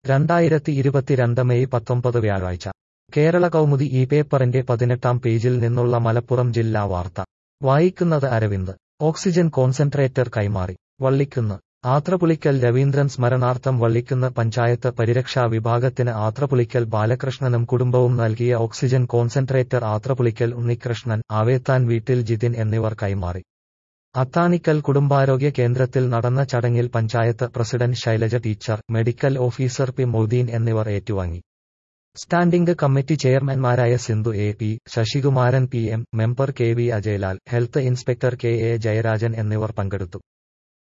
രണ്ടായിരത്തി ഇരുപത്തിരണ്ട് മെയ് പത്തൊമ്പത് വ്യാഴാഴ്ച കേരള കൗമുദി ഈ പേപ്പറിന്റെ പതിനെട്ടാം പേജിൽ നിന്നുള്ള മലപ്പുറം ജില്ലാ വാർത്ത വായിക്കുന്നത് അരവിന്ദ് ഓക്സിജൻ കോൺസെൻട്രേറ്റർ കൈമാറി വള്ളിക്കുന്ന് ആത്രപുളിക്കൽ രവീന്ദ്രൻ സ്മരണാർത്ഥം വള്ളിക്കുന്ന് പഞ്ചായത്ത് പരിരക്ഷാ വിഭാഗത്തിന് ആത്രപുളിക്കൽ ബാലകൃഷ്ണനും കുടുംബവും നൽകിയ ഓക്സിജൻ കോൺസെൻട്രേറ്റർ ആത്രപുളിക്കൽ ഉണ്ണികൃഷ്ണൻ ആവേത്താൻ വീട്ടിൽ ജിതിൻ എന്നിവർ കൈമാറി അത്താണിക്കൽ കുടുംബാരോഗ്യ കേന്ദ്രത്തിൽ നടന്ന ചടങ്ങിൽ panchayat president Shailaja teacher medical officer P Moideen എന്നിവർ ഏറ്റുവാങ്ങി സ്റ്റാൻഡിംഗ് കമ്മിറ്റി ചെയർമാൻമാരായ Sindhu A P Sasikumaran P M member K V Ajayalal health inspector K A Jayarajan എന്നിവർ പങ്കെടുത്തു